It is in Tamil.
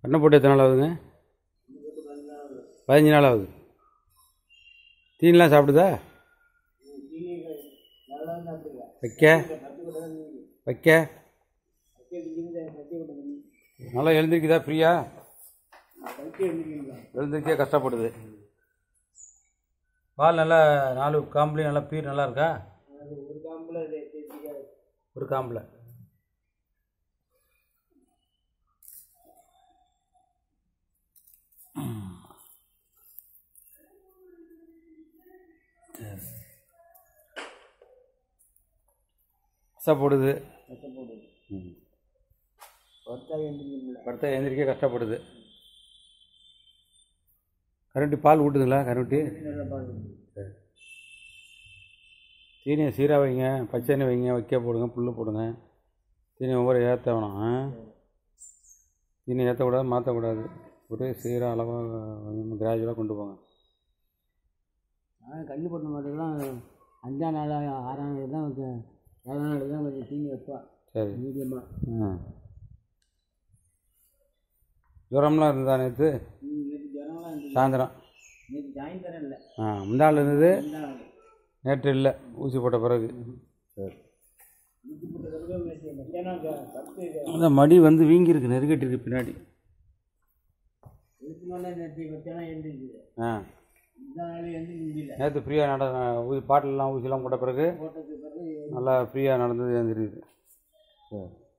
பண்ணை போட்டு எத்தனை நாள் ஆகுதுங்க பதினஞ்சு நாள் ஆகுது தீனிலாம் சாப்பிடுதா வைக்க வைக்க நல்லா எழுந்திருக்குதா ஃப்ரீயா எழுந்திருக்கே கஷ்டப்படுது பால் நல்லா நாலு காம்புலையும் நல்லா பீர் நல்லா இருக்கா ஒரு காம்பில் கஷ்டப்படுது ம். படுத்தா எந்திரிக்க கஷ்டப்படுது கரண்டி பால் ஊட்டுதுங்களா கரண்டி சரி தீனியை சீராக வைங்க பச்சை வைங்க வைக்க போடுங்க புல் போடுங்க தீனி ஒவ்வொரு ஏற்ற வேணாம் ஆ? தீனி ஏற்றக்கூடாது மாற்றக்கூடாது ஒரே சீராக அளவாக கொஞ்சம் கிராஜுவலாக கொண்டு போங்க ஆனால் கண்ணு போட்ட மாட்டெல்லாம் அஞ்சாம் நாள் ஆறாம் நாள் தான் வந்து ஏழாம் நாள் தான் கொஞ்சம் தீனி வைப்பா சரி மீடியமாக ஆ ஜுரம்லாம் இருந்தா நேற்று நேற்று ஜனம்லாம் இருந்துச்சு சாயந்தரம் நேற்று சாயந்தரம் இல்லை ஆ முந்தாள் இருந்தது ரெண்டாம் நாள் நேற்று இல்லை ஊசி போட்ட பிறகு சரி ஊசி போட்ட பிறகு நேற்று மத்தியானம் க- பத்து அந்த மடி வந்து வீங்கியிருக்கு நெருக்கட்டிருக்கு பின்னாடி இதுக்கு மேலே நேற்று மத்தியானம் எழுந்திருக்குது ஆ இந்த நாள் எழுந்திரிக்க முடியல நேற்று ஃப்ரீயாக நட ஊசி பாட்டிலெலாம் ஊசிலாம் போட்ட பிறகு போட்டதுக்கு பிறகு நல்லா ஃப்ரீயாக நடந்தது எழுந்திரிக்குது சரி